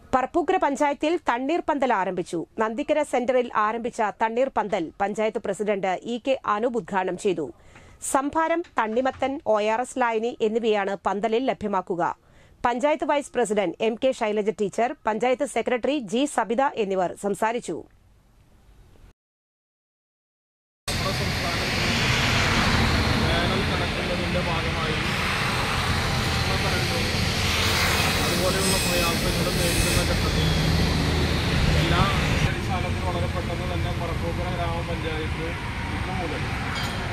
പറപ്പൂക്കര പഞ്ചായത്തിൽ തണ്ണീർപന്തൽ ആരംഭിച്ചു നന്ദിക്കര സെന്ററിൽ ആരംഭിച്ച തണ്ണീർപന്തൽ panchayat president E K Anoop ഉദ്ഘാടനം ചെയ്തു സംഭാരം തണ്ണിമത്തൻ ഒ ആർ എസ് ലായനി എന്നിവയാണ് പന്തലിൽ ലഭ്യമാക്കുക panchayat vice president M K Shailaja teacher panchayat secretary G Sabitha എന്നിവർ സംസാരിച്ചു നമ്മുടെ സംസ്ഥാനത്ത് വേനൽ കടക്കുന്നതിൻ്റെ ഭാഗമായി ഉഷ്ണതരംഗവും അതുപോലെയുള്ള പ്രയാസങ്ങളും നേരിടുന്ന ഘട്ടത്തിൽ എല്ലാ അടിസ്ഥാനത്തിൽ വളരെ പെട്ടെന്ന് തന്നെ പറപ്പൂക്കര ഗ്രാമപഞ്ചായത്ത് ഇന്നു മുതൽ